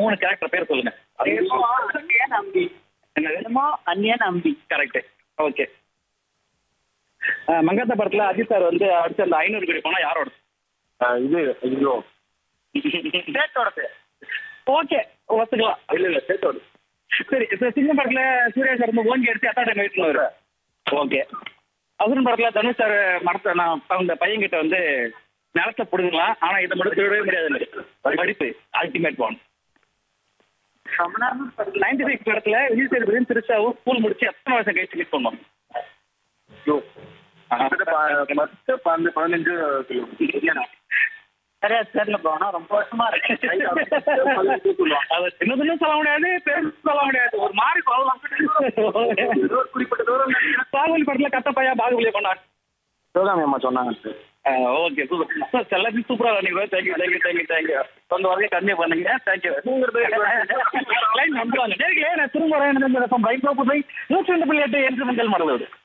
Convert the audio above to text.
மூணு கேரக்டர் பேர் சொல்லுங்க அந்நியன் அம்பி என்னது என்னமோ அந்நியன் அம்பி கரெக்ட் ஓகே மங்காத்தா படத்துல அஜித் சார் வந்து அடுத்து அந்த ஐநூறு கோடி பணம் யாரோட இது ஐயோ சேட்டோடது ஓகே ஒத்துக்கலாம் இல்ல இல்ல சேட்டோடு சரி இப்போ சிங்கம் படத்துல சூர்யா சார் வந்து ஓங்கி அடிச்சு அத்தாட்ட வெயிட்ல வரும் ஓகே அசுரன் படத்துல தனுஷ் சார் மரத்தை நான் அந்த பையன்கிட்ட வந்து நிலத்தை பிடுங்கலாம் ஆனா இதை மட்டும் திருடவே முடியாது படிப்பு அல்டிமேட் ஒன் நைன்டி சிக்ஸ் படத்துல விஜய் சேதுபதியும் திருச்சாவும் ஸ்கூல் முடிச்சு எத்தனை வருஷம் கழிச்சு மீட் பண்ணோம் ஐயோ கிட்டத்தட்ட ப- பத்து பன்னெண்டு பதினஞ்சு கிலோ சரியா தெரியல போனா ரொம்ப வருஷமா இருக்கு அது சின்னதுன்னு சொல்ல முடியாது பெருசு சொல்ல முடியாது ஒரு மாதிரி சொல்லலாம் ஏதோ ஒரு குறிப்பிட்ட தூரம் பாகுபலி படத்துல கட்ட பையா பாகுபலியை கொண்டாடு சிவகாமி அம்மா சொன்னாங்க சார் ஓகே சூப்பர் சார் எல்லாத்தையும் சூப்பரா பண்ணீங்க தேங்க்யூ தேங்க்யூ தேங்க்யூ தேங்க்யூ சொந்த வரைக்கும் கன்னியூ பண்ணுங்க தேங்க்யூ லைன் நம்புவாங்க நேர்களே நான் திரும்ப வரேன் பைக் நூற்றி ரெண்டு புள்ளி எட்டு என்று மஞ்சள் மடலோடு